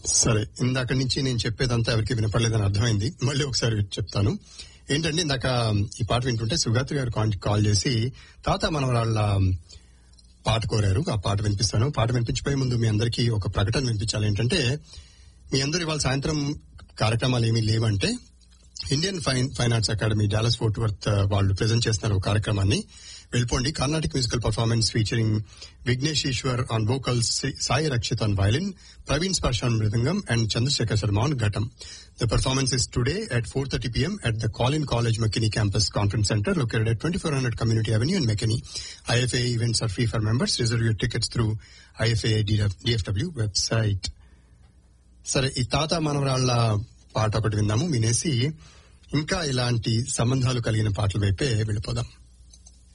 సరే ఇందాక నుంచి నేను చెప్పేదంతా ఎవరికి వినపడలేదని అర్థమైంది మళ్ళీ ఒకసారి చెప్తాను ఏంటంటే ఇందాక ఈ పాట వింటుంటే సుగాత్రి గారు కాల్- కాల్ చేసి తాత మనవరాళ్ళ పాట కోరారు ఆ పాట వినిపిస్తాను పాట వినిపించిపోయే ముందు మీ అందరికీ ఒక ప్రకటన వినిపించాలి ఏంటంటే మీ అందరు ఇవాళ సాయంత్రం కార్యక్రమాలు ఏమీ లేవంటే Indian fine fine arts academy Dallas Fort Worth వాళ్ళు ప్రెజెంట్ చేస్తున్నారు ఒక కార్యక్రమాన్ని వెళ్ళిపోండి Carnatic musical performance featuring Vighnesh Eshwar on vocals Sai Rakshith on violin Praveen Sparsh on mridangam and Chandrasekhar Sharma on ghatam the performance is today at four thirty PM at the Collin College McKinney campus conference center located at 2400 Community Avenue in McKinney. IFA events are free for members. Reserve your tickets through IFA DFW website. సరే ఈ తాత మనవరాళ్ల పాట ఒకటి విందాము వినేసి ఇంకా ఇలాంటి సంబంధాలు కలిగిన పాటల వైపే వెళ్ళిపోదాం